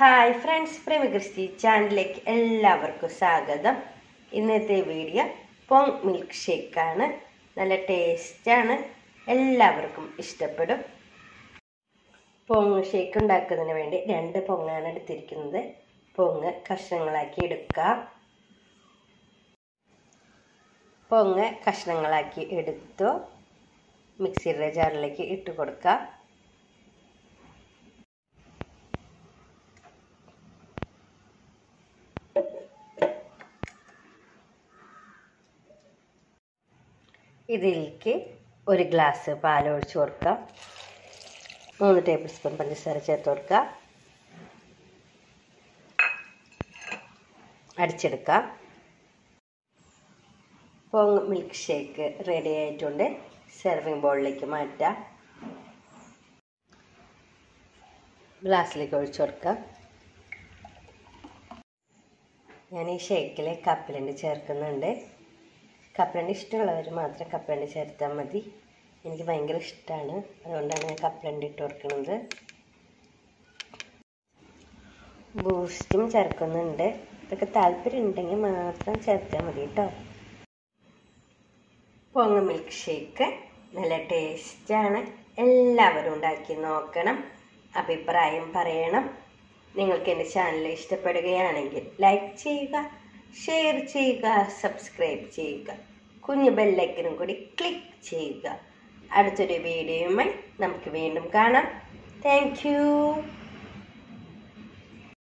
hi friends പ്രേമ Christy ചാനലിലേക്ക് എല്ലാവർക്കും സ്വാഗതം ഇന്നത്തെ വീഡിയോ പോങ് മിൽക്ക് ഷേക്കാണ് നല്ല ടേസ്റ്റാണ് എല്ലാവർക്കും ഇഷ്ടപ്പെടും പൊങ്ങ് ഷേക്ക് ഉണ്ടാക്കുന്നതിന് വേണ്ടി രണ്ട് പൊങ്ങാണ് എടുത്തിരിക്കുന്നത് പൊങ്ങ് കഷ്ണങ്ങളാക്കി എടുക്കുക പൊങ്ങ് കഷ്ണങ്ങളാക്കി എടുത്തു മിക്സിയുടെ ജാറിലേക്ക് ഇട്ട് കൊടുക്കുക ഇതിലേക്ക് ഒരു ഗ്ലാസ് പാൽ ഒഴിച്ച് കൊടുക്കാം മൂന്ന് ടേബിൾ സ്പൂൺ പഞ്ചസാര ചേർത്ത് കൊടുക്കുക അടിച്ചെടുക്കാം പൊങ് മിൽക്ക് ഷേക്ക് റെഡി ആയിട്ടുണ്ട് സെർവിങ് ബൗളിലേക്ക് മാറ്റാം ഗ്ലാസ്സിലേക്ക് ഒഴിച്ചു കൊടുക്കാം ഞാൻ ഈ ഷേക്കിൽ കപ്പലണ്ടി ചേർക്കുന്നുണ്ട് കപ്പലണ്ടി ഇഷ്ടമുള്ളവർ മാത്രം കപ്പലണ്ടി ചേർത്താൽ മതി എനിക്ക് ഭയങ്കര ഇഷ്ടമാണ് അതുകൊണ്ടാണ് ഞാൻ കപ്പലണ്ടി ഇട്ട് കൊടുക്കുന്നത് ബൂസ്റ്റും ചേർക്കുന്നുണ്ട് ഇതൊക്കെ താല്പര്യം ഉണ്ടെങ്കിൽ മാത്രം ചേർത്താൽ മതി കേട്ടോ പൊങ്ങ മിൽക്ക് ഷേക്ക് നല്ല ടേസ്റ്റാണ് എല്ലാവരും ഉണ്ടാക്കി നോക്കണം അഭിപ്രായം പറയണം നിങ്ങൾക്ക് എൻ്റെ ചാനൽ ഇഷ്ടപ്പെടുകയാണെങ്കിൽ ലൈക്ക് ചെയ്യുക ഷെയർ ചെയ്യുക സബ്സ്ക്രൈബ് ചെയ്യുക കുഞ്ഞു ബെല്ലൈക്കനും കൂടി ക്ലിക്ക് ചെയ്യുക അടുത്തൊരു വീഡിയോയുമായി നമുക്ക് വീണ്ടും കാണാം താങ്ക്